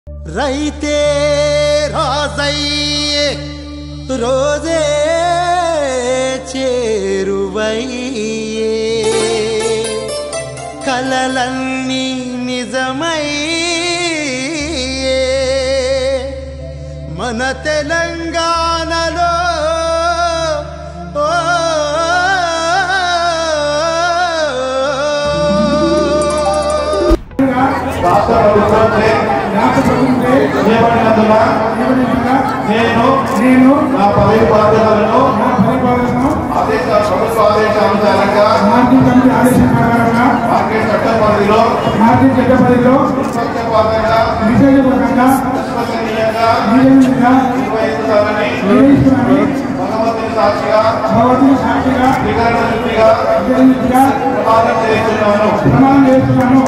రైతే రాజయ్యే రోజే చేరువయ్యే కలలన్నీ నిజమయ్యే మన తెలంగాణలో ఓ రాష్ట్ర ప్రభుత్వంచే రాష్ట్ర ప్రభుత్వంపై నియమనిబంధన నియమించిన నేను నేను నా పదవి బాధ్యతలను నా పరిపాలనను ఆదేశ ప్రభుత్వ ఆదేశానుసారంగా మార్కెట్ కమిటీ ఆదేశం ప్రకారంగా మార్కెట్ చట్ట పరిధిలో మార్కెట్ చట్ట పరిధిలో నిష్పక్షపాతంగా నిషేధపూర్వకంగా విశ్వసనీయంగా నియమించగా నిర్వహిస్తానని నిర్వహిస్తున్నానని భగవంతుని సాక్షిగా భగవతుని సాక్షిగా త్రికరణ శుద్ధిగా నిర్వహించగా ప్రమాణం చేస్తున్నాను ప్రమాణం చేస్తున్నాను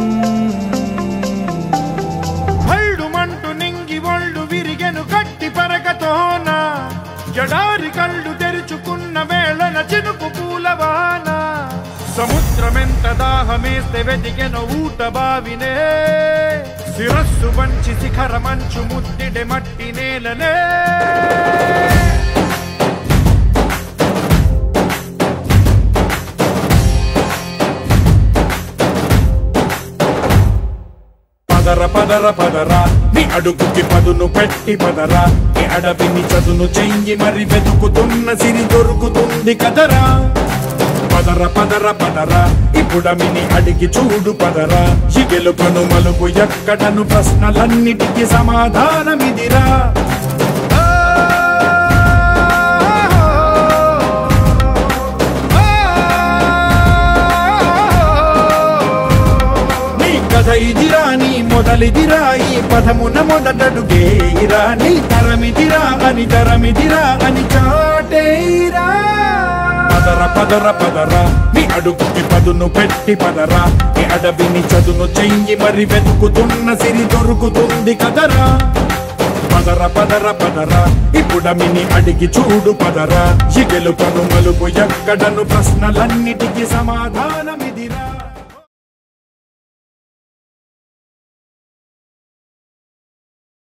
హల్డుమంటు నింగి ఒళ్ళు విరిగెను గట్టి పరగతోన జడారి కళ్ళు తెరుచుకున్న వేళన చినుకు పూలవాన సముద్రమెంత దాహమేస్తే వెతికెను ఊట బావినే శిరస్సు వంచి శిఖర మంచు ముద్దిడె మట్టి నేలనే పదర పదర పదరా నీ అడుగుకి పదును పెట్టి పదరా నీ అడవిని చదును చెయ్యి మరి వెతుకుతున్న సిరి దొరుకుతుంది కదరా పదర పదర పదరా ఇప్పుడమిని అడిగి చూడు పదరా గెలుపను మలుపు ఎక్కడను ప్రశ్నలన్నిటికీ సమాధానమిదిరా నీ కథ ఇదిరా నీ మొదలిదిరా ఈ పదమున మొదటడుగేయిరా నీ తరమిదిరా అని తరమిదిరా అని చాటేయిరా పదర పదర పదరా నీ అడుగుకి పదును పెట్టి పదరా నీ అడవిని చదును చెయ్యి మరి వెతుకుతున్న సిరి దొరుకుతుంది కదరా పదర పదర పదరా ఇప్పుడమిని అడిగి చూడు పదరా ఈ గెలుపను మలుపు ఎక్కడను ప్రశ్నలన్నిటికీ సమాధానమిదిరా